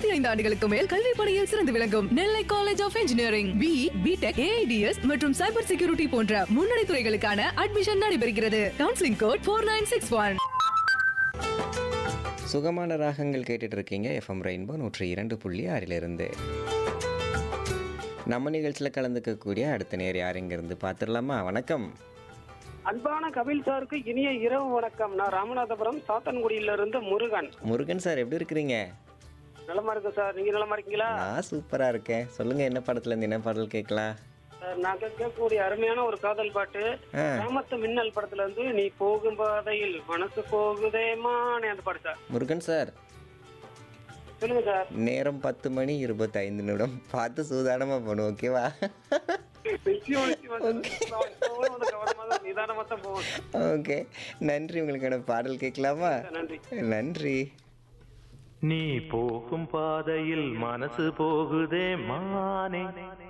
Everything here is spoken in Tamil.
இருபத்தி ஐந்து ஆண்டுகளுக்கு மேல் கல்வி பணியில் சிறந்து விளங்கும் Nellai college of engineering B BTech AIDS மற்றும் சைபர் செக்யூரிட்டி போன்ற முன்னணி துறைகளுக்கான அட்மிஷன் நடைபெறுகிறது counselling code four nine six one சுகமான ராகங்கள் கேட்டுட்டு இருக்கீங்க எஃப்எம் ரெயின்போ நூற்றி இரண்டு புள்ளி ஆறிலிருந்து நம்ம நிகழ்ச்சியில் கலந்துக்கக்கூடிய அடுத்த நேர் யார் இருந்து பார்த்துடலாமா வணக்கம் அன்பான கபில் சாருக்கு இனிய இரவு வணக்கம் நான் ராமநாதபுரம் சாத்தன்குடியிலிருந்து முருகன் முருகன் சார் எப்படி இருக்கிறீங்க நலமா இருக்கு சார் நீங்க நலமா இருக்கீங்களா நான் சூப்பராக இருக்கேன் சொல்லுங்கள் என்ன படத்துலேருந்து என்ன பாடல் கேட்கலாம் சார் நான் கேட்கக்கூடிய அருமையான ஒரு காதல் பாட்டு ஆ கிராமத்து மின்னல் படத்துல இருந்து நீ போகும் பாதையில் மனசு போகுதேமான்னு அந்த பாட்டு சார் முருகன் சார் சொல்லுங்க சார் நேரம் பத்து மணி இருபத்தைந்து நிமிடம் பார்த்து சூதானமாக போகணும் ஓகேவா நிச்சயம் நிச்சயம் சார். போகணும், வந்து கவனமா தான் நிதானமா தான் போவோம் சார். ஓகே நன்றி உங்களுக்கான பாடல் கேட்கலாமா நன்றி நன்றி நீ போகும் பாதையில் மனசு போகுதே மானே